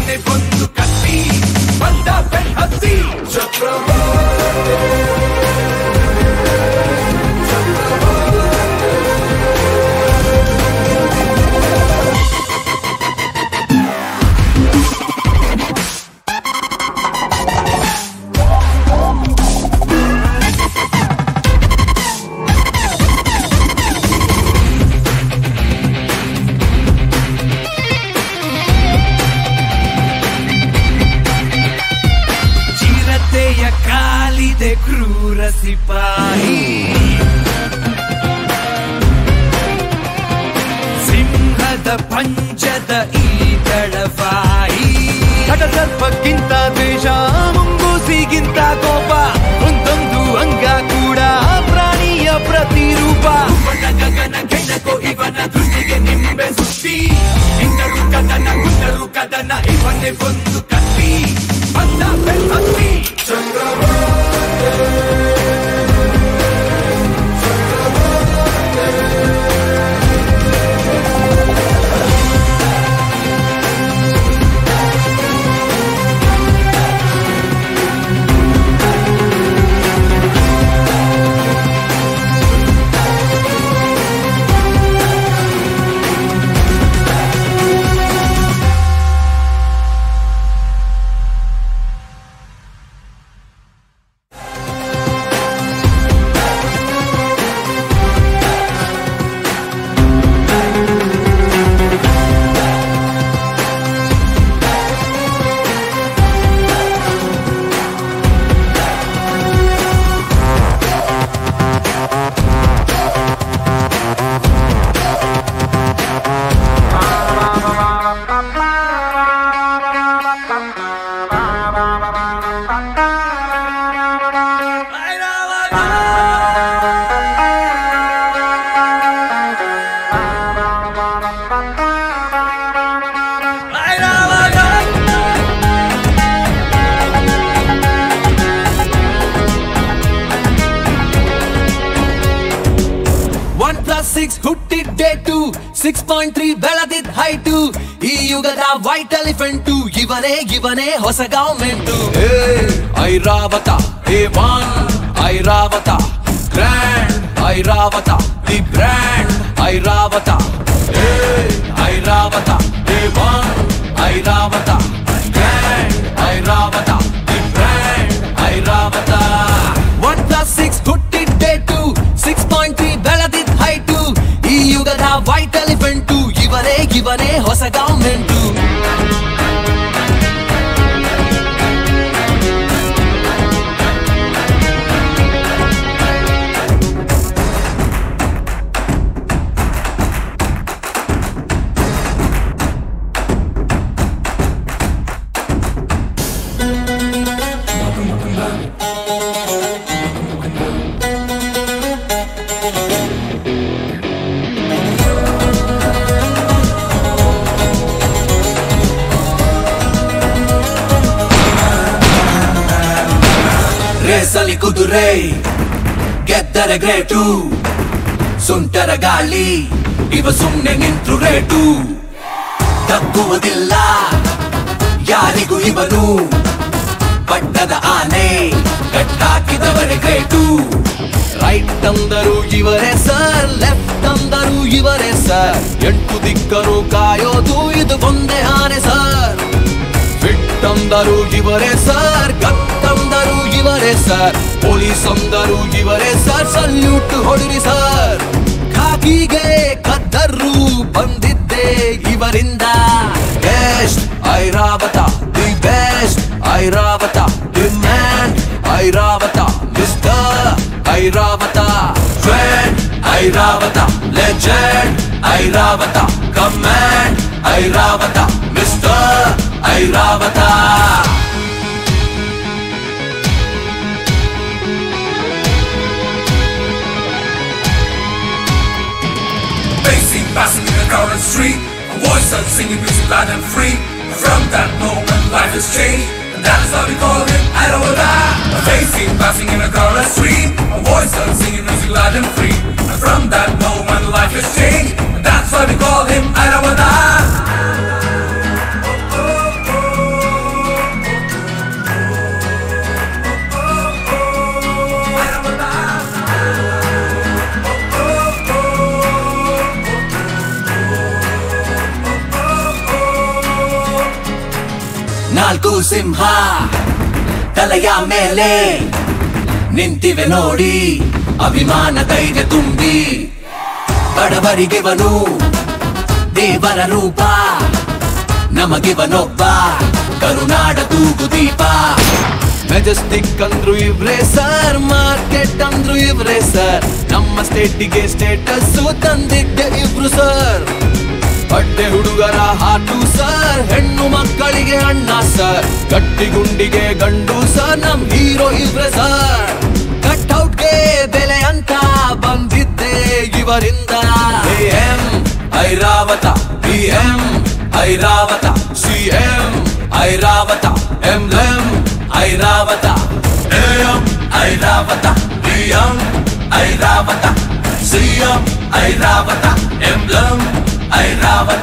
ಇವನೇ ಒಂದು ಕತ್ತಿ ಬಂದ ಬೆನ್ನತ್ತಿ ಚಿರತೆಯ ಕಾಲಿದೆ ಕ್ರೂರ ಸಿಪಾಯಿ ಸಿಂಹದ ಪಂಚದ ಈ ತಳವಾಯಿ ಸರ್ಪಕ್ಕಿಂತ ದ್ವೇಷ ಮುಂಗೂಸಿಗಿಂತ ಕೋಪ ಒಂದೊಂದು ಅಂಗ ಕೂಡ ಪ್ರಾಣಿಯ ಪ್ರತಿರೂಪ ಇವನ ಗಗನ ಕೆಣಕೋ ಇವನ ದೃಷ್ಟಿಗೆ ನಿಂಬೆ ಸುತ್ತಿ ಹಿಂದರು ಕದನ ಗುಂಡರು ಕದನ ಇವನೇ ಒಂದು ಕತ್ತಿ ಬಂದ ಬೆನ್ನತ್ತಿ ಒನ್ ಪ್ಲಸ್ ಸಿಕ್ಸ್ ಹುಟ್ಟಿದ್ದೆ ಟು ಸಿಕ್ಸ್ ಪಾಯಿಂಟ್ ತ್ರೀ ಬೆಳೆದಿದ್ ಹೈಟು ಈ ಯುಗದ ವೈಟ್ ಎಲಿಫೆಂಟು ಇವನೇ ಇವನೇ ಹೊಸ government Airavata A one Airavata grand Airavata the brand Airavata A Airavata A one Airavata grand Airavata the brand Airavata one plus six ಹುಟ್ಟಿದ್ದೆ ಟು ಸಿಕ್ಸ್ ಪಾಯಿಂಟ್ ತ್ರೀ ಬೆಳೆದಿದ್ ಹೈಟು ಈ ಯುಗದ ವೈಟ್ ಎಲಿಫೆಂಟು ಇವನೇ ಇವನೇ ಹೊಸ ಗವರ್ಮೆಂಟು ರೇಸಲಿ ಕುದುರೆ ಗೆದ್ದರ ಗ್ರೇಟು ಸುಂಟರ ಗಾಳಿ ಇವ ಸುಮ್ನೆ ನಿಂತ್ರು ರೇಟು ತಪ್ಪುವುದಿಲ್ಲ ಯಾರಿಗೂ ಇವನು ಪಟ್ಟದ ಆನೆ ಕಟ್ಟಾಕಿದವರೇ ಗ್ರೇಟು ರೈಟ್ ಅಂದರು ಇವರೇ ಸರ್ ಲೆಫ್ಟ್ ಅಂದರು ಇವರೇ ಸರ್ ಎಂಟು ದಿಕ್ಕರು ಕಾಯೋದು ಇದು ಒಂದೇ ಆನೆ ಸರ್ ಫಿಟ್ ಅಂದರು ಇವರೇ ಸರ್ ಗತ್ತಂದರು ಇವರೇ ಸರ್ ಪೊಲೀಸ್ ಅಂದರು ಇವರೇ ಸರ್ ಸಲ್ಯೂಟ್ ಹೊಡಿರಿ ಸರ್ ಖಾಕಿಗೆ ಕದ್ದರು ಬಂದಿದ್ದೆ ಇವರಿಂದ best Airavata the best Airavata the man Airavata mister Airavata friend Airavata legend Airavata command Airavata mister Airavata Facing, passing in a crowded street A voice of singing music loud and free From that moment life has changed And that is why we call him Airavada Facing, passing in a crowded street A voice of singing music loud and free And from that moment life has changed And that's why we call him Airavada ನಾಲ್ಕು ಸಿಂಹ ತಲೆಯ ಮೇಲೆ ನಿಂತಿವೆ ನೋಡಿ ಅಭಿಮಾನ ಧೈರ್ಯ ತುಂಬಿ ಬಡವರಿಗಿವನು ದೇವರ ರೂಪ ನಮಗಿವನೊಬ್ಬ ಕರುನಾಡ ತೂಗು ದೀಪ ಮೆಜೆಸ್ಟಿಕ್ ಅಂದ್ರು ಇವ್ರೆ ಸರ್ ಮಾರ್ಕೆಟ್ ಅಂದ್ರು ಇವ್ರೆ ಸರ್ ನಮ್ಮ ಸ್ಟೇಟಿಗೆ ಸ್ಟೇಟಸ್ ತಂದಿದ್ದೆ ಇಬ್ರು ಸರ್ ಬಟ್ಟೆ ಹುಡುಗರ ಹಾಟು ಸರ್ ಹೆಣ್ಣು ಮಕ್ಕಳಿಗೆ ಅಣ್ಣ ಸರ್ ಗಟ್ಟಿ ಗುಂಡಿಗೆ ಗಂಡು ಸರ್ ನಮ್ ಹೀರೋ ಇವ್ರೆ ಸರ್ ಕಟ್ಔಟ್ಗೆ ಬೆಲೆ ಅಂತ ಬಂದಿದ್ದೆ ಇವರಿಂದ M Airavata B M Airavata C M Airavata M M Airavata M Airavata B M Airavata C M Airavata emblem Airavata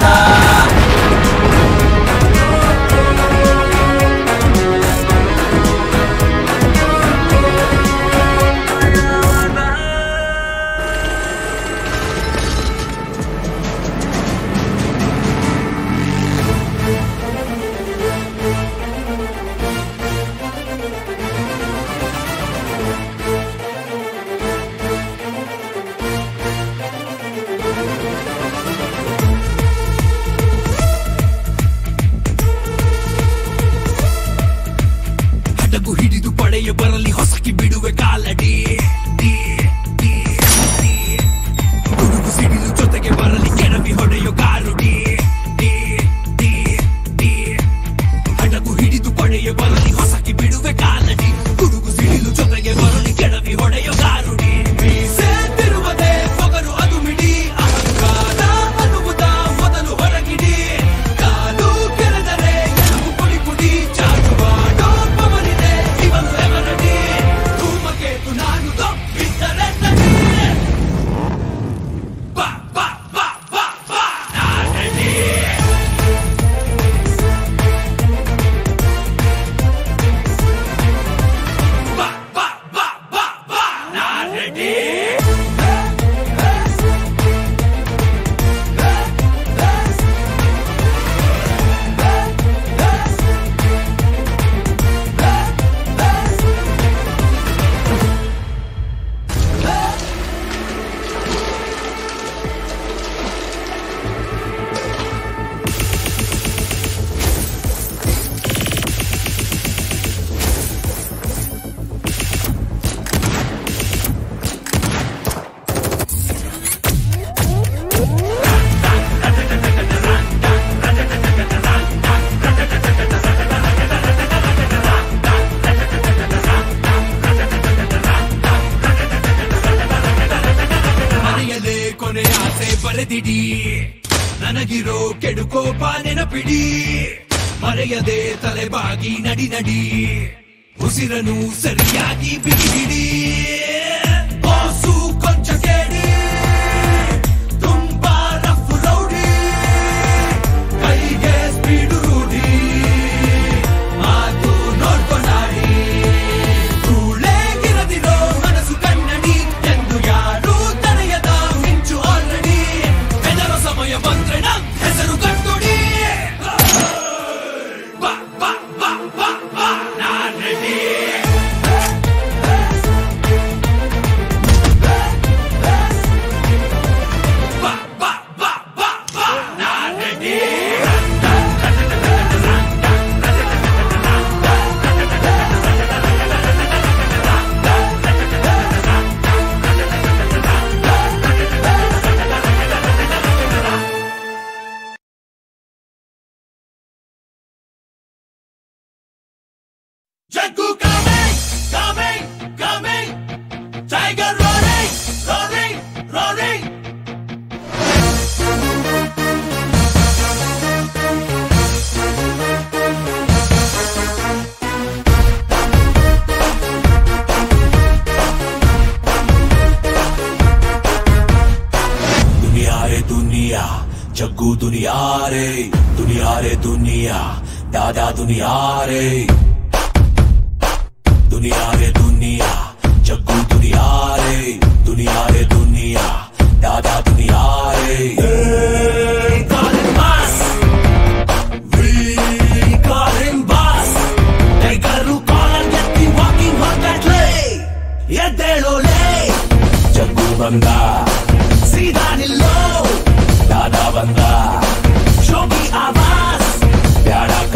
ಹಡಗು ಹಿಡಿದು ಪಡೆಯ ಬರಲಿ ಹೊಸಕಿ ಬಿಡುವೆ ಕಾಲಡಿ ಡಿ, ಡಿ, ಡಿ. ಗುಡುಗು ಸಿಡಿಲು ಜೊತೆಗೆ ಬರಲಿ ಕೆಡವಿ ಹೊಡೆಯೋ ಗಾರುಡಿ ಡಿ, ಡಿ, ಡಿ. ಹಡಗು ಹಿಡಿದು ಪಡೆಯ ಬರಲಿ ಹೊಸಕಿ ಬಿಡುವೆ ಕಾಲಡಿ ಗುಡುಗು ಸಿಡಿಲು ಜೊತೆಗೆ ಬರಲಿ ಕೆಡವಿ ಹೊಡೆಯೋ ಗಾರುಡಿ ಮೀಸೆ ತಿರುವದೆ ಪೊಗರು ಅದು ಮಿಡಿ ಅಹಂಕಾರ ಅನ್ನುವುದ ಮೊದಲು ಹೊರಗಿಡಿ ಕಾಲು ಕೆರೆದರೆ ಎಲುಬು ಪುಡಿ ಪುಡಿ ಚಾಚುವಾಡೋ ಪವನಿದೆ ಇವನು ಎವರಡಿ ಧೂಮಕೇತು ನಾನು ತಪ್ಪಿದ್ದರೆ ತಡಿ ಬಾ ಬಾ ಬಾ ಬಾ ಬಾ ನಾನಡಿ ಬಾ ಬಾ ಬಾ ಬಾ ಬಾ ನಾನಡಿ ಮನೆಯಲ್ಲೇ ಕೊನೆ ಆಸೆ ಬರೆದಿಡಿ ನನಗಿರೋ ಕೆಡುಕೋಪ ನೆನಪಿಡಿ ಮರೆಯದೆ ತಲೆಬಾಗಿ ನಡಿ ನಡಿ ಉಸಿರನು ಸರಿಯಾಗಿ ಬಿಗಿಡಿ ಬಾಸು ಕೊಂಚ ಕೇಳಿ ತುಂಬಾ ರಫ್ ರೌಡಿ ಕೈಗೆ ಸ್ಪೀಡು ರೂಢಿ ಮಾತು ನೋಡ್ಕೊಂಡಾಡಿ ಧೂಳೆಗಿರದಿರೋ ಮನಸ್ಸು ಕನ್ನಡಿ ಎಂದು ಯಾರು ತಡೆಯದ ಮಿಂಚು ಆಲ್ರೆಡಿ ಹೆದರೋ ಸಮಯ ಬಂದ್ರೆ ನಮ್ ಹೆಸರು ಕಟ್ಟುಡಿ ಬಾ ಬಾ ಬಾ ಬಾ ಬಾ ನಾನ್ ರೆಡಿ ಬಾ ಬಾ ಬಾ ಬಾ ಬಾ ನಾನ್ ready Jagu coming, coming, coming. Tiger roaring, roaring, roaring. दुनिया रे दुनिया जग्गू दुनिया रे दुनिया रे दुनिया दादा दुनिया रे दुनिया रे दुनिया जग्गू दुनिया रे दुनिया रे दुनिया दादा दुनिया रे Hey, call him boss. We call him boss.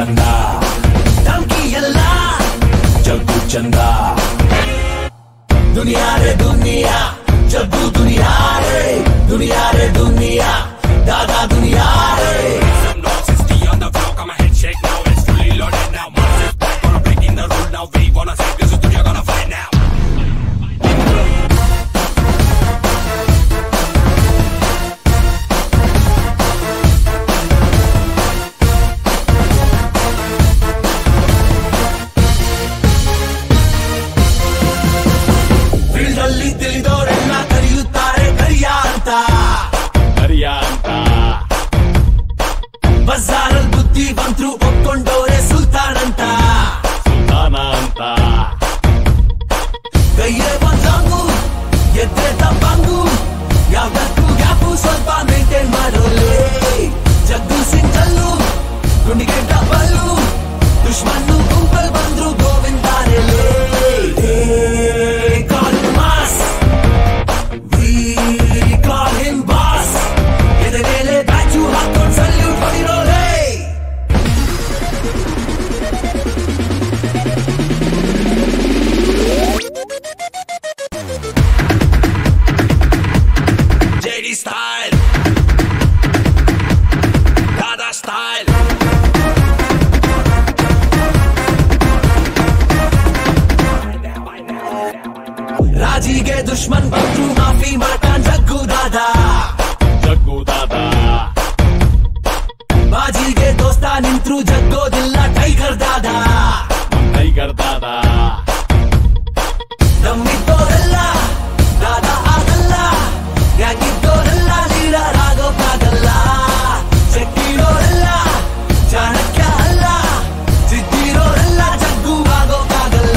ಕಂದ ಧಮ್ಕಿ ಎಲ್ಲ ಜಗ್ಗು ಚಂದ ದುನಿಯಾ ರೇ ದುನಿಯಾ ಜಗ್ಗು ದುನಿಯಾ ರೇ ದುನಿಯಾ ರೇ ದುನಿಯಾ ದಾದಾ ದುನಿಯಾ ರೇ Some noise is the on the floor, got my head shake now, it's fully loaded now. Monsters back, gonna break in the rule now. We wanna say this is dunya gonna fight now. Field ಅಲ್ಲಿ ತಿಳಿದವರೆಲ್ಲ ಕರೆಯುತ್ತಾರೆ ಕರಿಯ ಅಂತ ಹರಿಯ ಅಂತ ಬಜಾರಲ್ ಬುದ್ಧಿ ಬಂದ್ರು ಒಪ್ಕೊಂಡವ್ರೆ ಸುಲ್ತಾನ್ ಅಂತ ಸುಲ್ತಾನ ಅಂತ ಕೈಯೇ ಬಂದಂಗು ಎದ್ದೆ ತಪ್ಪಂಗು ಯಾವ್ದಕ್ಕೂ ಗ್ಯಾಪು ಸ್ವಲ್ಪ ಮೇಂಟೈನ್ ಮಾಡೋಲೆ ಜಗ್ಗು ಸಿಂಗಲ್ಲು ಗುಂಡಿಗೆ ಡಬಲ್ಲು ದುಶ್ಮನ್ನು ಗುಂಪಲ್ ಬಂದ್ರು ಗೋವಿಂದಾರೆಲೆ call mass we call him boss ಎದೆ ಮೇಲೆ ಬ್ಯಾಚು ಹಾಕೊಂಡ್ ಸಲ್ಯೂಟ್ ಹೊಡಿರೋಲೆ JD style. Dada style. ರಾಜಿಗೆ ದುಶ್ಮನ್ ಬಂದ್ರು ಮಾಫಿ ಮಾಡ್ತಾನ್ ಜಗ್ಗು ದಾದಾ ಜಗ್ಗು ದಾದ ಬಾಜಿಗೆ ದೋಸ್ತ ನಿಂತ್ರು ಜಗ್ಗೋದಿಲ್ಲ ಟೈಗರ್ ದಾದಾ ಟೈಗರ್ ದಾದ ನಮ್ಮಿದ್ದೋರೆಲ್ಲ ದಾದಾ ಆಗಲ್ಲ ಯಾಕಿದ್ದೋರೆಲ್ಲ ಲೀಡರ್ ಆಗೋಕ್ಕಾಗಲ್ಲ ಚೆಕ್ಕಿರೋರೆಲ್ಲ ಚಾಣಕ್ಯ ಅಲ್ಲ ಜಿದ್ದಿರೋರೆಲ್ಲ ಜಗ್ಗು ಆಗೋಕ್ಕಾಗಲ್ಲ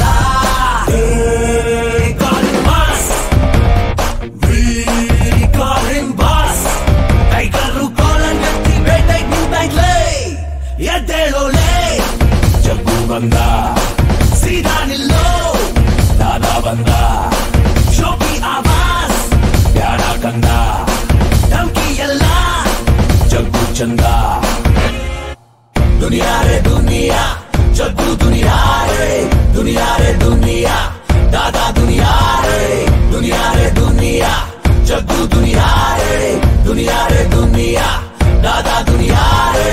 They call him boss. We call him boss. Tiger ಕಾಲನ್ ಎತ್ತಿ ಬೇಟೆಗ್ ನಿಂತೈತ್ಲೇ ಎದ್ದೇಳೋಲೆ ಜಗ್ಗು ಬಂದ ಸೀದಾ ನಿಲ್ಲೋ ದಾದ ಬಂದ ಶೋಕಿ ಆವಾಸ್ ಬ್ಯಾಡ ಕಂದ ಧಮ್ಕಿ ಎಲ್ಲ ಜಗ್ಗು ಚಂದ ದುನಿಯಾ ರೇ ದುನಿಯಾ ಜಗ್ಗು ದುನಿಯಾ ರೇ ದುನಿಯಾ ರೇ ದುನಿಯಾ ದಾದಾ ದುನಿಯಾ ರೇ ದುನಿಯಾ ರೇ ದುನಿಯಾ ಜಗ್ಗು ದುನಿಯಾ ರೇ ದುನಿಯಾ ರೇ ದುನಿಯಾ ದಾದಾ ದುನಿಯಾ ರೇ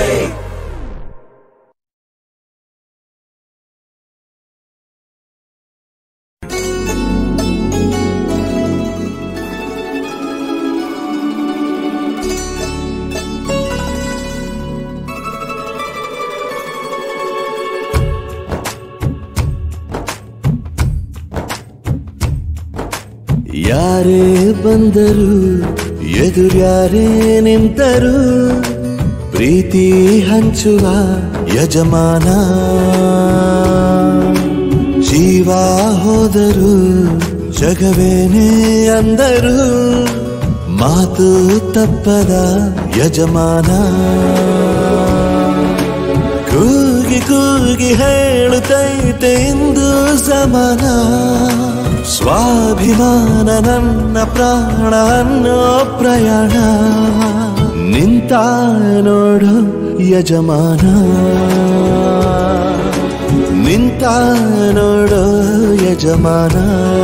ಯಾರೇ ಬಂದರು ಎದುರ್ಯಾರೇ ನಿಂತರು ಪ್ರೀತಿ ಹಂಚುವ ಯಜಮಾನ ಜೀವ ಹೋದರು ಜಗವೇನೇ ಅಂದರು ಮಾತು ತಪ್ಪದ ಯಜಮಾನ ಕೂಗಿ ಕೂಗಿ ಹೇಳುತ್ತೈತೆ ಇಂದು ಸಮಾನ ಸ್ವಾಭಿಮಾನ ನನ್ನ ಪ್ರಾಣ ಅನ್ನೋ ಪ್ರಯಾಣ ನಿಂತ ನೋಡು ಯಜಮಾನ ನಿಂತ ನೋಡು ಯಜಮಾನ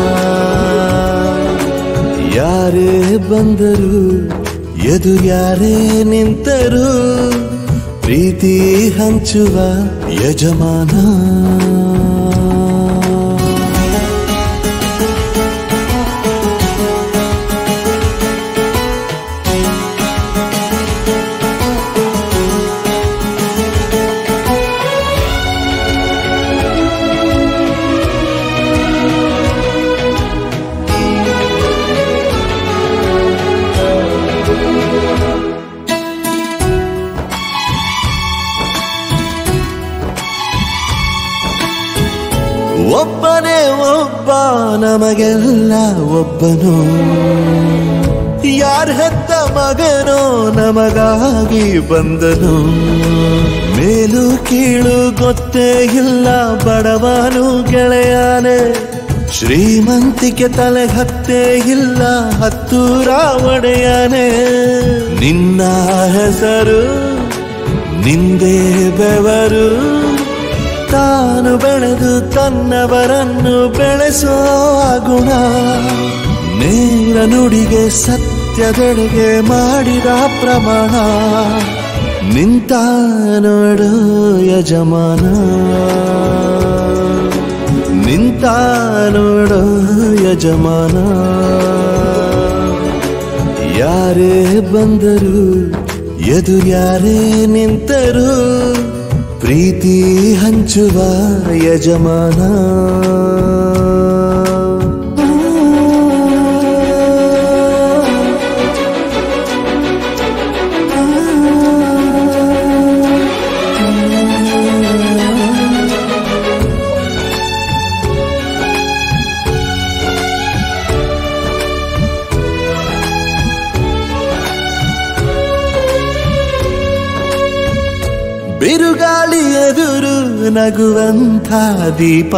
ಯಾರೇ ಬಂದರು ಎದು ಯಾರೇ ನಿಂತರು ಪ್ರೀತಿ ಹಂಚುವ ಯಜಮಾನ ಒಬ್ಬನೇ ಒಬ್ಬ ನಮಗೆಲ್ಲ ಒಬ್ಬನು ಯಾರ ಹೆತ್ತ ಮಗನೋ ನಮಗಾಗಿ ಬಂದನು ಮೇಲು ಕೀಳು ಗೊತ್ತೇ ಇಲ್ಲ ಬಡವನು ಗೆಳೆಯಾನೆ ಶ್ರೀಮಂತಿಕೆ ತಲೆ ಹತ್ತೇ ಇಲ್ಲ ಹತ್ತೂರ ಒಡೆಯಾನೆ ನಿನ್ನ ಹೆಸರು ನಿಂದೇ ಬೆವರು ತಾನು ಬೆಳೆದು ತನ್ನವರನ್ನು ಬೆಳೆಸೋ ಗುಣ ನೇರ ನುಡಿಗೆ ಸತ್ಯದೆಡೆಗೆ ಮಾಡಿದ ಪ್ರಮಾಣ ನಿಂತ ನೋಡು ಯಜಮಾನ ನಿಂತ ನೋಡು ಯಜಮಾನ ಯಾರೇ ಬಂದರು ಎದುರ್ಯಾರೇ ನಿಂತರು ಪ್ರೀತಿ ಹಂಚುವ ಯಜಮಾನ ಬಿರುಗಾಳಿ ಎದುರು ನಗುವಂಥ ದೀಪ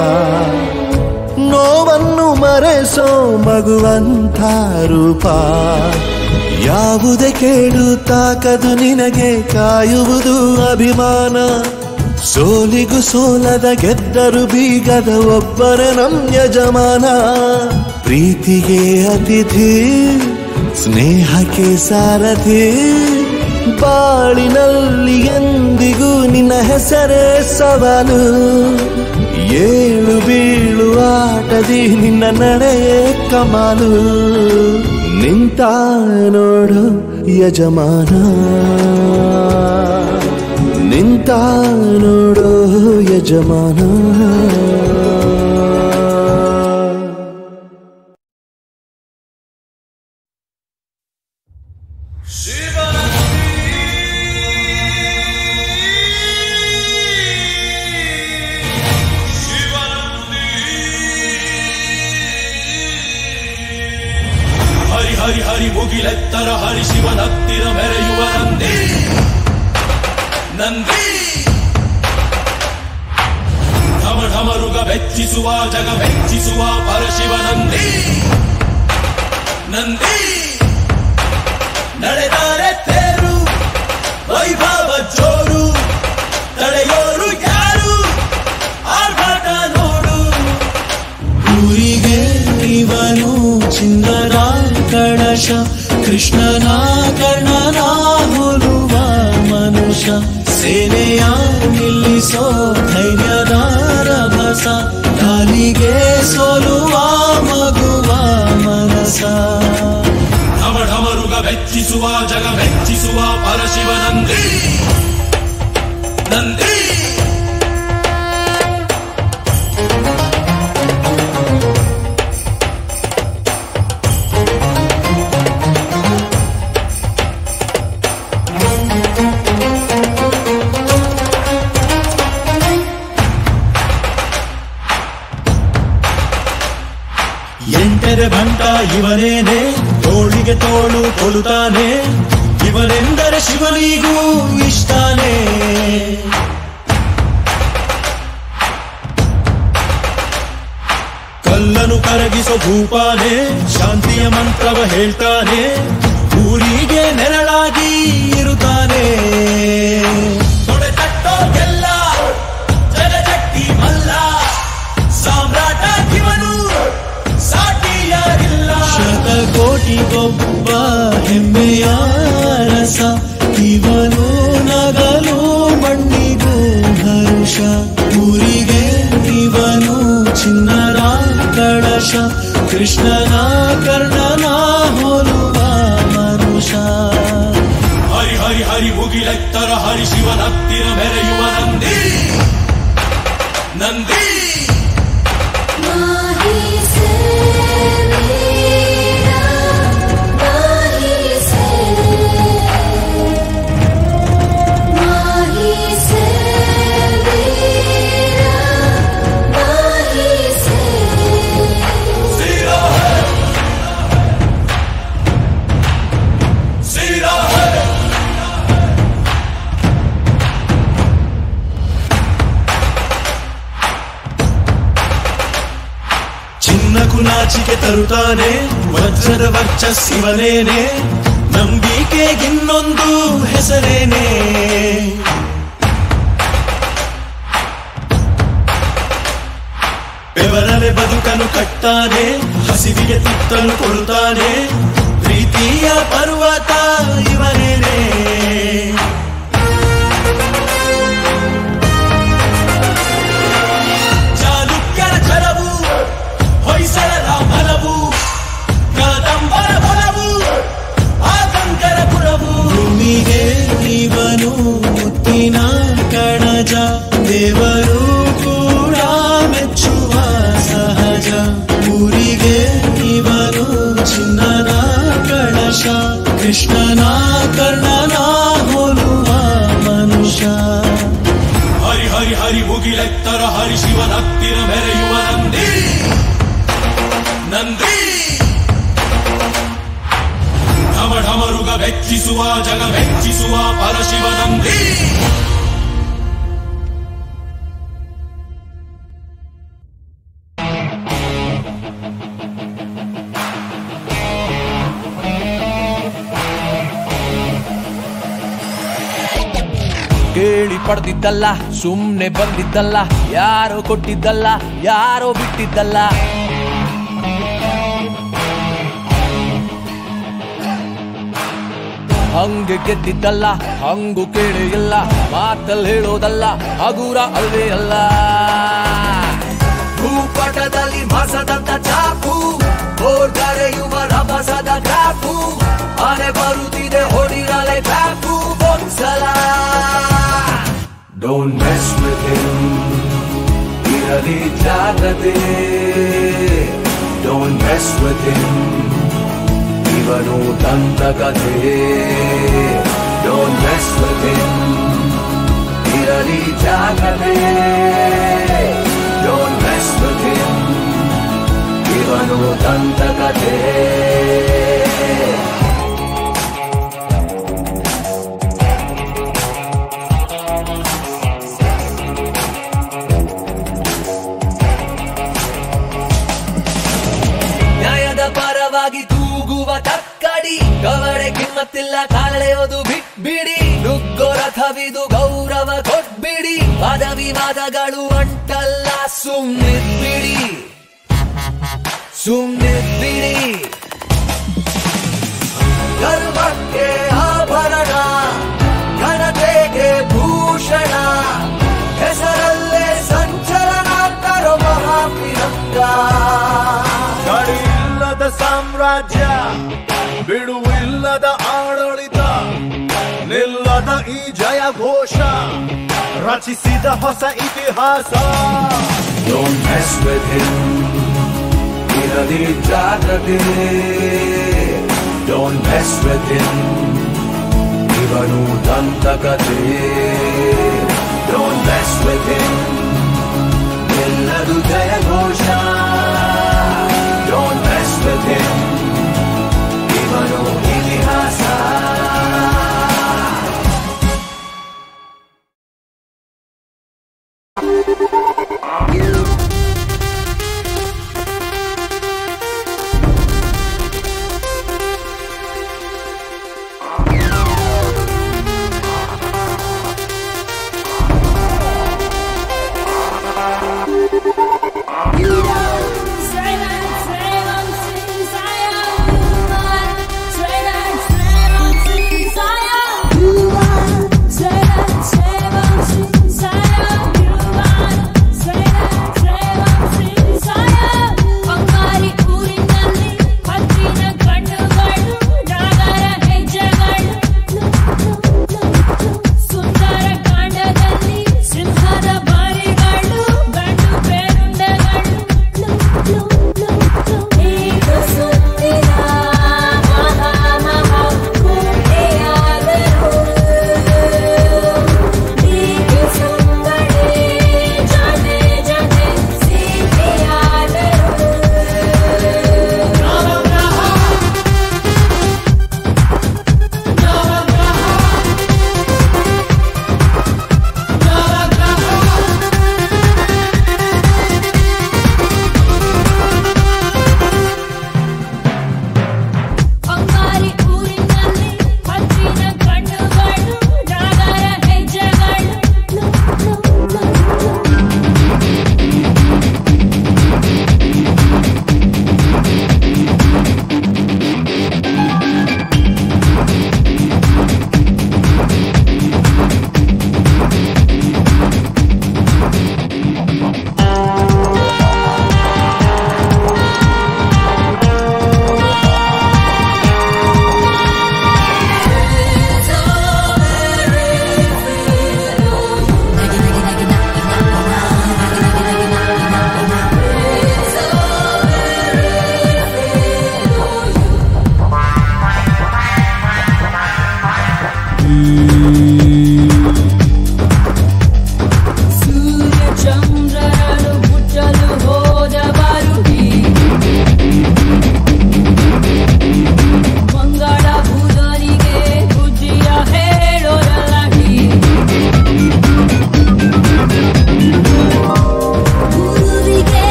ನೋವನ್ನು ಮರೆಸೋ ಮಗುವಂಥ ರೂಪ ಯಾವುದೇ ಕೇಳು ತಾಕದು ನಿನಗೆ ಕಾಯುವುದು ಅಭಿಮಾನ ಸೋಲಿಗೂ ಸೋಲದ ಗೆದ್ದರು ಬೀಗದ ಒಬ್ಬರ ನಮ್ ಯಜಮಾನ ಪ್ರೀತಿಗೆ ಅತಿಥಿ ಸ್ನೇಹಕ್ಕೆ ಸಾರಥಿ ಬಾಳಿನಲ್ಲಿ ಎಂದಿಗೂ ನಿನ್ನ ಹೆಸರೇ ಸವಾಲು ಏಳು ಬೀಳು ಆಟದಿ ನಿನ್ನ ನಡೆಯೇ ಕಮಾಲು ನಿಂತ ನೋಡು ಯಜಮಾನ ನಿಂತ ನೋಡು ಯಜಮಾನ ಹರಿ ಹರಿ ಹರಿ ಮುಗಿಲೆತ್ತರ ಹರಿ ಶಿವನತ್ತಿರ ಮೆರೆಯುವ ನಂದಿ ನಂದಿ ಢಮ ಢಮರುಗ ಬೆಚ್ಚಿಸುವ ಜಗ ಬೆಚ್ಚಿಸುವ ಪರಶಿವ ನಂದಿ ನಂದಿ ನಡೆದಾರೆ ತೇರು ವೈಭವ ಜೋರು ತಡೆಯೋರು ಯಾರು ಆರ್ಭಟ ನೋಡು ಊರಿಗೆ ಇವನು ಚಿನ್ನದ ಕಳಶ ಕೃಷ್ಣನ ಕರ್ಣನ ಹೋಲುವ ಮನುಷ್ಯ ಸೇನೆಯ ನಿಲ್ಲಿಸೋ ಧೈರ್ಯದ ರಭಸ ಕಾಲಿಗೆ ಸೋಲುವ ಮಗುವ ಮನಸ ಢಮ ಢಮರುಗ ಬೆಚ್ಚಿಸುವ ಜಗ ಬೆಚ್ಚಿಸುವ ಪರಶಿವ ನಂದಿ ನಂದಿ ಎಂಟರೆ ಭಂಟ ಇವನೇನೆ ತೋಳಿಗೆ ತೋಳು ಕೊಲುತ್ತಾನೆ ಇವನೆಂದರೆ ಶಿವನಿಗೂ ಇಷ್ಟಾನೇ ಕಲ್ಲನು ಕರಗಿಸೋ ಭೂಪಾನೆ ಶಾಂತಿಯ ಮಂತ್ರವ ಹೇಳ್ತಾನೆ ಊರಿಗೆ ನೆರಳಾಗಿ ಇರುತ್ತಾನೆ ತೊಡೆ ತಟ್ಟೋರ್ಗೆಲ್ಲ ಜಗಜಟ್ಟಿ ಮಲ್ಲ ಸಾಮ್ರಾಟ ಇವನು ಸಾಟಿ ಯಾರಿಲ್ಲ ಶತಕೋಟಿಗೊಬ್ಬ ಹೆಮ್ಮೆಯ ರಸ ಇವನು ನಗಲು ಮಣ್ಣಿಗೂ ಹರುಷ ಊರಿಗೆ ಇವನು ಚಿನ್ನರ ಕಳಶ ಕೃಷ್ಣನ ಕರ್ಣನ ಹೋಲುವ ಮನುಷ್ಯ ಹರಿ ಹರಿ ಹರಿ ಮುಗಿಲೆತ್ತರ ಹರಿ ಶಿವನತ್ತಿರ ಮೆರೆಯುವ ನಂದಿ ನಂದಿ ಮಾಹಿ ಸೇ ಮೇರಾ ಮಾಹಿ ಸೇ ಮಾಹಿ ಸೇ ಮೇರಾ ಮಾಹಿ ಸೇ सीरा है सीरा है ಚಿನ್ನಕು ನಾಚಿಕೆ ತರುತ್ತಾನೆ ವಜ್ರದ ವರ್ಚಸ್ಸಿವನೇನೆ ನಂಬಿಕೆಗಿನ್ನೊಂದು ಹೆಸರೇನೆ ಇವರಲೆ ಬದುಕನ್ನು ಕಟ್ತಾನೆ ಹಸಿವಿಗೆ ತುತ್ತನ್ನು ಕೊಡುತ್ತಾನೆ ಪ್ರೀತಿಯ ಪರ್ವತ ಇವನೇನೆ ಚಾಲುಕ್ಯರ ಛಲವು ಹೊಯ್ಸಳರ ಬಲವು ಕದಂಬರ ಬಲವು ಆತಂಕರ ಪುರವು ಭೂಮಿಗೆ ಇವನು ಮುತ್ತಿನ ಕಣಜ ದೇವರು ಕೂಡ ಮೆಚ್ಚುವ ಸಹಜ ಊರಿಗೆ ಇವನು ಚಿನ್ನನ ಕಳಶ ಕೃಷ್ಣನ ಕರ್ಣನ ಹೋಲುವ ಮನುಷ್ಯ ಹರಿ ಹರಿ ಹರಿ ಮುಗಿಲೆತ್ತರ ಹರಿ ಶಿವನ ಹತ್ತಿರ ಮೆರೆಯುವ ನಂದಿ ನಂದಿ ಢಮ ಢಮರುಗ ಬೆಚ್ಚಿಸುವ ಜಗ ಬೆಚ್ಚಿಸುವ ಪರಶಿವ ನಂದಿ ಕೇಳಿ ಪಡೆದಿದ್ದಲ್ಲ ಸುಮ್ನೆ ಬಂದಿದ್ದಲ್ಲ ಯಾರೋ ಕೊಟ್ಟಿದ್ದಲ್ಲ ಯಾರೋ ಬಿಟ್ಟಿದ್ದಲ್ಲ ಹಂಗೆ ಗೆದ್ದಿದ್ದಲ್ಲ ಹಂಗು ಕೇಳಿ ಇಲ್ಲ ಮಾತಲ್ಲಿ ಹೇಳೋದಲ್ಲ ಹಗುರ ಅಲ್ವೇ ಅಲ್ಲ ಭೂಪಟದಲ್ಲಿ ಮಸದಂತ ಚಾಕು ಓರ್ಗರೆಯುವ ರಭಸದ ಗ್ರಾಫು ಆನೆ ಬರುತ್ತಿದೆ ಹೊಡಿರಲೆ ಟ್ಯಾಪು ಒಂದ್ಸಲ ಡೋಂಟ್ ಮೆಸ್ ವಿತ್ ಹಿಮ್ ಇರಲಿ ಜಾಗ್ರತೆ ಡೋಂಟ್ ಮೆಸ್ ವಿತ್ ಹಿಮ್ ಇವನು ದಂತಕಥೆ ಡೋಂಟ್ ಮೆಸ್ ವಿತ್ ಹಿಮ್ ಇರಲಿ ಜಾಗ್ರತೆ ಡೋಂಟ್ ಮೆಸ್ ವಿತ್ ಹಿಮ್ ಇವನು ದಂತಕಥೆ ನ್ಯಾಯದ ಪರವಾಗಿ ತೂಗುವ ತಕ್ಕಡಿ ಕವಡೆ ಕಿಮ್ಮತ್ತಿಲ್ಲ ಕಾಳೆಯೋದು ಬಿಟ್ಬಿಡಿ ನುಗ್ಗೋ ರಥವಿದು ಗೌರವ ಕೊಟ್ಬಿಡಿ ವಾದ ವಿವಾದಗಳು ಅಂಟಲ್ಲ ಸುಮ್ನಿದ್ಬಿಡಿ ಸುಮ್ನಿದ್ಬಿಡಿ ಕರ್ಮಕ್ಕೆ ಆಭರಣ ಘನತೆಗೆ ಭೂಷಣ ಹೆಸರಲ್ಲೇ ಸಂಚಲನ ತರೋ ಮಹಾಪಿರಂಗ ಇಲ್ಲದ ಸಾಮ್ರಾಜ್ಯ ಬಿಡುವಿಲ್ಲದ ಆಡಳಿತ ನಿಲ್ಲದ ಈ ಜಯ ಘೋಷ ರಚಿಸಿದ ಹೊಸ ಇತಿಹಾಸ Don't mess with him. ಇರಲಿ ಜಾಗ್ರತೆ Don't mess with him. ಇವನು ದಂತಕತೆ Don't mess with him. ನಿಲ್ಲದು ಜಯ ಘೋಷ Don't mess with him. ಇವನು ಇತಿಹಾಸ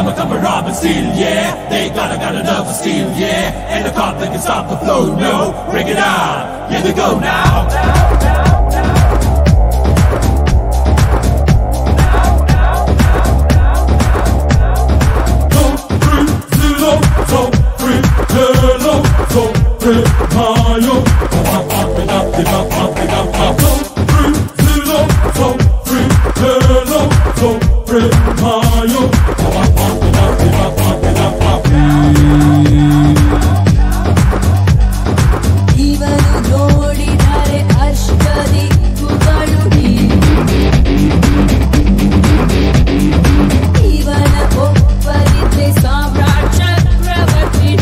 Come and come and rob and steal, yeah. They gotta got enough to steal, yeah. Ain't a cop that can stop the flow, no. Bring it on, here we go now. Go free, zero, so free, hello, so free, Mario. Oh, I'm popping up, it up, up, it up, up. So free, zero, so free, hello, so free, Mario. Oh, I'm popping up, it up, up, it up, up. ಇವನು ನೋಡಿದರೆ ಅಷ್ಟದಿಕ್ಕುಗಳು ಇವನ ಒಪ್ಪರಿದ್ರೆ ಸಾಮ್ರಾಟ್ ಚಕ್ರವರ್ತಿ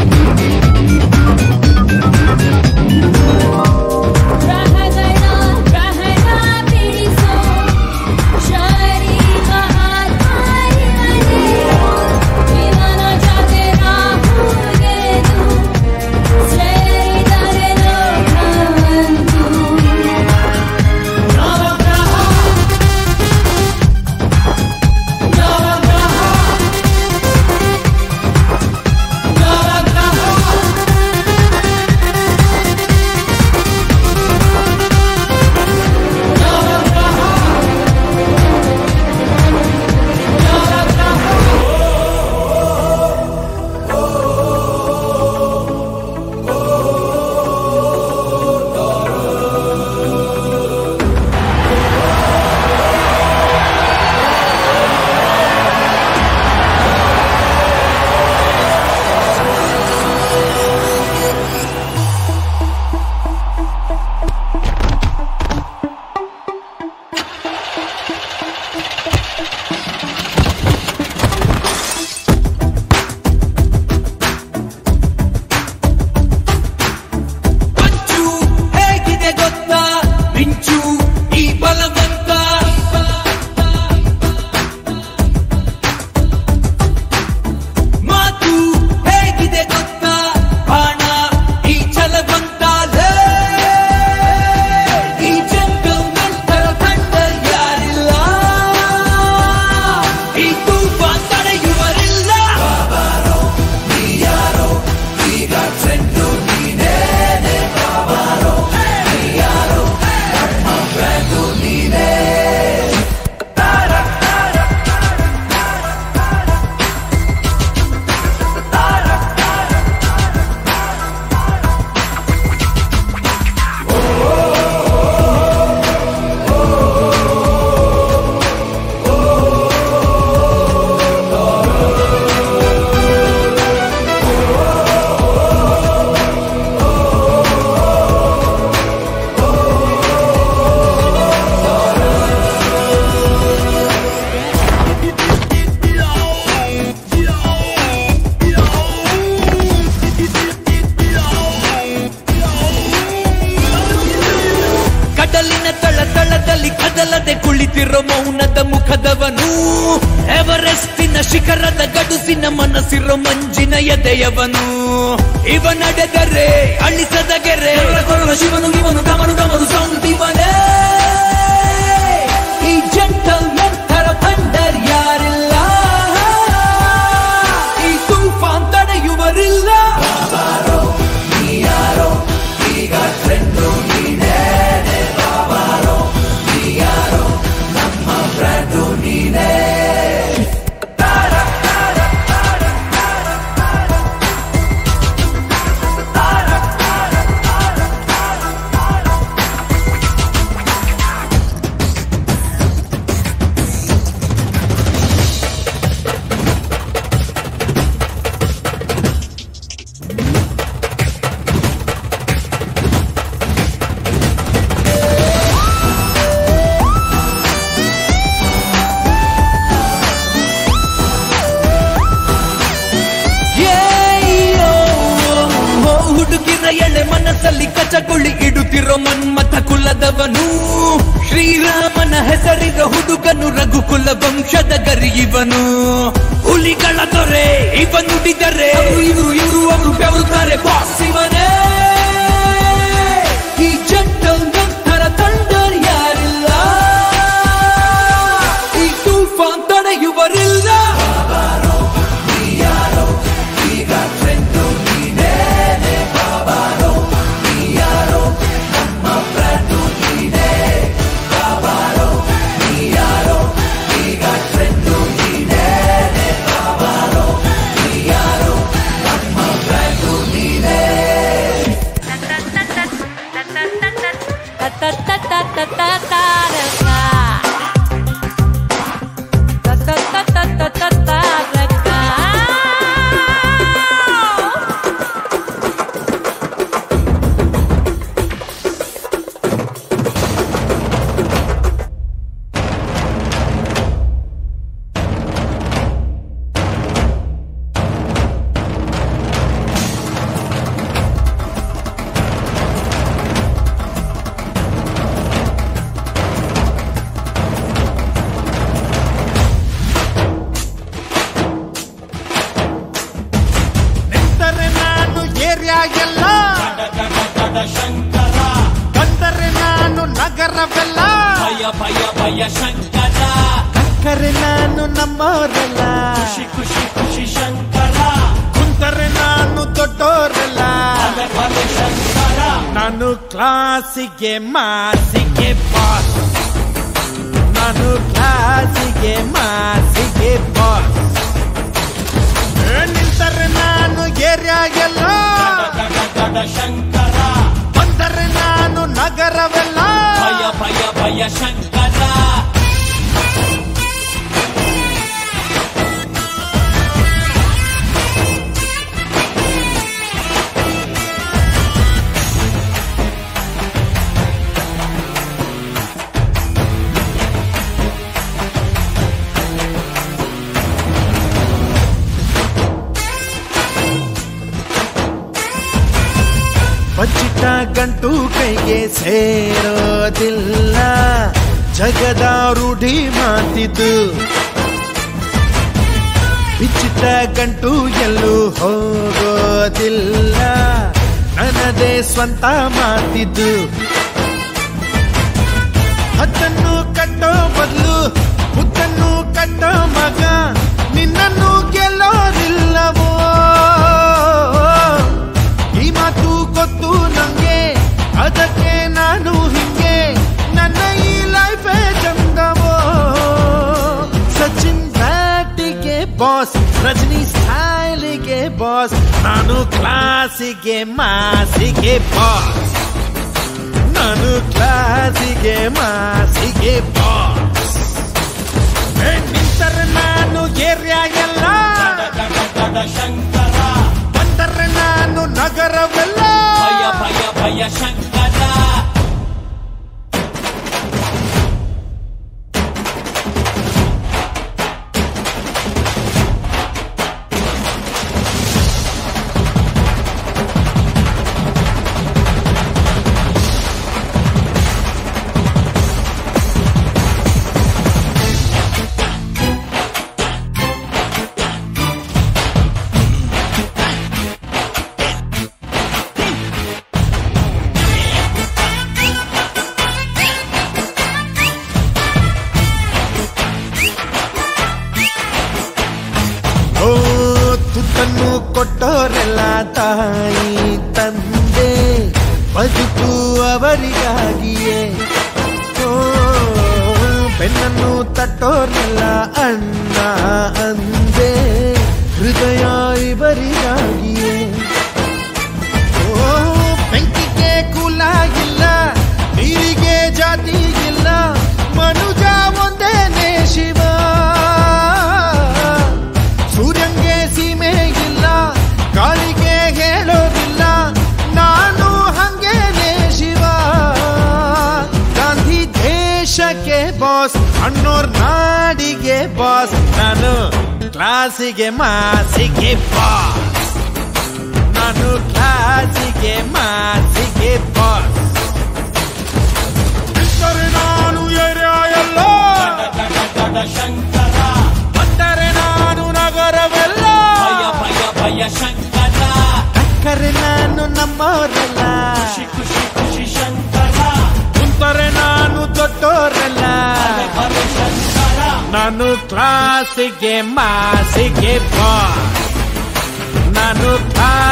ಗ್ರಹಗಳ ಗ್ರಹಣ ಬಿಡಿಸೋ ಶರೀ ಮಹಾತ್ಮಾರಿವನೇ ಇವನ ಜೊತೆ ರಾಹು ಗೆದು ಸೇರಿದರೆ ಲೋಕವಂತು ನವಗ್ರಹ ನವಗ್ರಹ ನವಗ್ರಹ ಮಂಚು ಹೇಗಿದೆ ಗೊತ್ತಾ ಮಿಂಚು ಈ ಬಲವಂತ ಮಾತು ಹೇಗಿದೆ ಗೊತ್ತಾ ಬಾಣ ಈ ಛಲವಂತ ಲೇ. ಈ ಜಂಗಲ್ ನಂತರ ಕಂಡ ಯಾರಿಲ್ಲ ಈ ತೂಫಾನ್ ತಡೆಯುವರಿಲ್ಲ ಕಡಲಿನ ತಳ ತಳದಲ್ಲಿ ಕದಲದೆ ಕುಳಿತಿರೋ ಮೌನದ ಮುಖದವನು ಎವರೆಸ್ಟಿನ ಶಿಖರದ ಗಡುಸಿನ ಮನಸ್ಸಿರೋ ಮಂಜಿನ ಎದೆಯವನು ಇವ ನಡೆದರೆ ಅಳಿಸದ ಗೆರೆ ಕೊರಳ ಶಿವನು ಇವನು ಗಮನು ಗಮನು ಸೌಂದಿವನೇ ಈ ಜಂಟಲ್ ಎಂಥರ ಥಂಡರ್ ಯಾರಿಲ್ಲ ಈ ತೂಫಾನ್ ತಡೆಯುವರಿಲ್ಲ ಹುಡುಗಿರ ಎಳೆ ಮನಸ್ಸಲ್ಲಿ ಕಚಗುಳಿ ಇಡುತ್ತಿರೋ ಮನ್ಮಥ ಕುಲದವನು ಶ್ರೀರಾಮನ ಹೆಸರಿನ ಹುಡುಗನು ರಘುಕುಲ ವಂಶದ ಗರಿಯವನು ಹುಲಿಗಳ ದೊರೆ ಇವ ನುಡಿದರೆ ಇವರು ಇವರು ಅವರು ಬೆವರುತ್ತಾರೆ ಬಾಸ್ ಇವನೇ ಈ ಜಂಟಲ್ ನಂತರ ತಂಡರ್ ಯಾರಿಲ್ಲ ಈ ತೂಫಾನ್ ತಡೆಯುವರಿಲ್ಲ ta ta ta ra ra. Ta ta ta ta ta ta ta ra ra. ನಿಂತರೆ ನಾನು ಏರಿಯಾ ಎಲ್ಲ ಬಂದರೆ ನಾನು ನಗರವೆಲ್ಲ ಭಯ ಭಯ ಭಯ ಶಂಕರ ಕರೆ ನಾನು ನಮ್ಮವರೆಲ್ಲ ಖುಷಿ ಖುಷಿ ಖುಷಿ ಶಂಕರ ಕುಂತರೆ ನಾನು ದೊಡ್ಡೋರೆಲ್ಲ ಭಲೆ ಭಲೆ ಶಂಕರ ನಾನು ಕ್ಲಾಸಿಗೆ ಮಾಸಿಗೆ ಬಾಸ್ ನಾನು ಕ್ಲಾಸಿಗೆ ಮಾಸಿಗೆ ಬಾಸ್ ನಿಂತರೆ ನಾನು ಏರಿಯಾ ಎಲ್ಲ ಗಡ ಗಡ ಶಂಕರ ಬಂದರೆ ನಾನು ನಗರವೆಲ್ಲ ಭಯ ಭಯ ಭಯ ಶಂಕರ ಬಚ್ಚಿಟ್ಟ ಗಂಟು ಕೈಗೆ ಸೇರೋದಿಲ್ಲ ಜಗದ ರೂಢಿ ಮಾತಿದ್ದು ಬಿಚ್ಚಿಟ್ಟ ಗಂಟು ಎಲ್ಲೂ ಹೋಗೋದಿಲ್ಲ ನನ್ನದೇ ಸ್ವಂತ ಮಾತಿದ್ದು ಹತ್ತನ್ನು ಕಟ್ಟೋ ಬದಲು ಮುತ್ತನ್ನು ಕಟ್ಟೋ ಮಗ ನಿನ್ನನ್ನು ಗೆಲ್ಲೋದಿಲ್ಲವೋ ಈ ಮಾತು ಗೊತ್ತು ನಂಗೆ ಅದಕ್ಕೆ ನಾನು ಹಿಂಗೆ ನನ್ನ ಈ ಲೈಫೇ ಚಂದವೋ ಸಚಿನ್ ಬ್ಯಾಟಿಗೆ ಬಾಸ್ ರಜನಿ ಸ್ಟೈಲಿಗೆ ಬಾಸ್ ನಾನು ಕ್ಲಾಸಿಗೆ ಮಾಸಿಗೆ ಬಾಸ್ ನಾನು ಕ್ಲಾಸಿಗೆ ಮಾಸಿಗೆ ಬಾಸ್ ಏ, ನಿಂತರೆ ನಾನು ಏರಿಯಾ ಎಲ್ಲ ಗಡ ಗಡ ಶಂಕರ ಬಂದರೆ ನಾನು ನಗರವೆಲ್ಲ ಭಯ ಭಯ ಭಯ ಶಂಕರ ಓ ತುತ್ತನ್ನು ಕೊಟ್ಟೋರೆಲ್ಲ ತಾಯಿ ತಂದೆ ಬದುಕು ಅವರಿಗಾಗಿಯೇ ಓ ಬೆನ್ನನ್ನು ತಟ್ಟೋರೆಲ್ಲ ಅಣ್ಣ ಅಂದೆ ಹೃದಯ ಇವರಿಗಾಗಿಯೇ ಓ ಬೆಂಕಿಗೆ ಕುಲ ಇಲ್ಲ ನೀರಿಗೆ ಜಾತಿ ಇಲ್ಲ ಮನುಜ ಒಂದೇನೆ ಶಿವ ಸೂರ್ಯಂಗೆ ಸೀಮೆ ಇಲ್ಲ ಗಾಳಿಗೆ ಹೇಳೋದಿಲ್ಲ ನಾನು ಹಂಗೇನೆ ಶಿವ ಗಾಂಧಿ ದೇಶಕ್ಕೆ ಬಾಸ್ ಅಣ್ಣೋರ್ ನಾಡಿಗೆ ಬಾಸ್ ನಾನು ಕ್ಲಾಸಿಗೆ ಮಾಸಿಗೆ ಬಾಸ್ ನಾನು ಕ್ಲಾಸಿಗೆ ಮಾಸಿಗೆ ಬಾಸ್ ಬಿಟ್ಟರೆ ನಾನು ಏರಿಯಾ ಎಲ್ಲ ಗಡ ಗಡ ಶಂಕರ ಬಂದರೆ ನಾನು ನಗರವೆಲ್ಲ ಭಯ ಭಯ ಭಯ ಶಂಕರ ಕರೆ ನಾನು ನಮ್ಮವರೆಲ್ಲ ಖುಷಿ ಖುಷಿ ಖುಷಿ ಶಂಕರ ಕುಂತರೆ ನಾನು ದೊಡ್ಡೋರೆಲ್ಲ ಭಲೆ ಭಲೆ ಶಂಕರ ನಾನು ಕ್ಲಾಸಿಗೆ ಮಾಸಿಗೆ ಬಾಸ್ ನಾನು ಕ್ಲಾಸ್